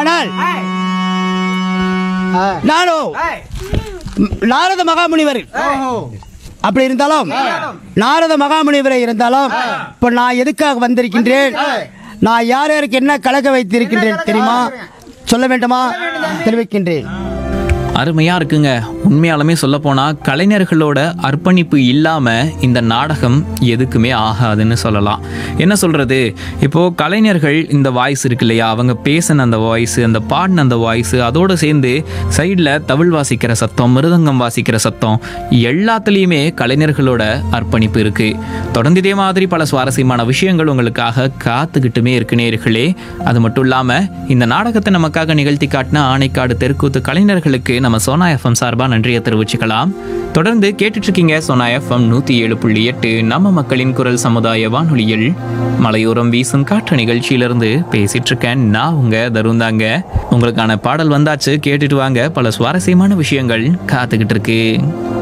ஆனால் நானும் ம், நாரத மகாமுனிவர் அப்படி இருந்தாலும் நாரத மகாமுனிவரை இருந்தாலும் இப்போ நான் எதுக்காக வந்திருக்கின்றேன் நான் யார் யாருக்கு என்ன கலக்க வைத்திருக்கின்றேன் தெரியுமா சொல்ல வேண்டுமா தெரிவிக்கின்றேன் அருமையா இருக்குங்க உண்மையாலுமே சொல்ல போனா கலைஞர்களோட அர்ப்பணிப்பு இல்லாம இந்த நாடகம் எதுக்குமே ஆகாதுன்னு சொல்லலாம் என்ன சொல்றது இப்போ கலைஞர்கள் இந்த வாய்ஸ் இருக்கு இல்லையா அவங்க பேசின அந்த வாய்ஸ் அந்த பாடின அந்த வாய்ஸ் அதோட சேர்ந்து சைடில் தவில் வாசிக்கிற சத்தம் மிருதங்கம் வாசிக்கிற சத்தம் எல்லாத்துலேயுமே கலைஞர்களோட அர்ப்பணிப்பு இருக்கு தொடர்ந்து இதே மாதிரி பல சுவாரஸ்யமான விஷயங்கள் உங்களுக்காக காத்துக்கிட்டுமே இருக்கு நேர்களே அது மட்டும் இல்லாம இந்த நாடகத்தை நமக்காக நிகழ்த்தி காட்டின ஆணைக்காடு தெருக்கூத்து கலைஞர்களுக்கு நம்ம சோனா எஃப்எம் சார்பா நன்றியை தெரிவிச்சுக்கலாம் தொடர்ந்து கேட்டுட்டு இருக்கீங்க சோனா எஃப்எம் நூத்தி ஏழு புள்ளி எட்டு நம்ம மக்களின் குரல் சமுதாய வானொலியில் மலையோரம் வீசும் காற்று நிகழ்ச்சியிலிருந்து பேசிட்டு இருக்கேன் நான் உங்க தருந்தாங்க உங்களுக்கான பாடல் வந்தாச்சு கேட்டுட்டு வாங்க பல சுவாரஸ்யமான விஷயங்கள் காத்துக்கிட்டு இருக்கு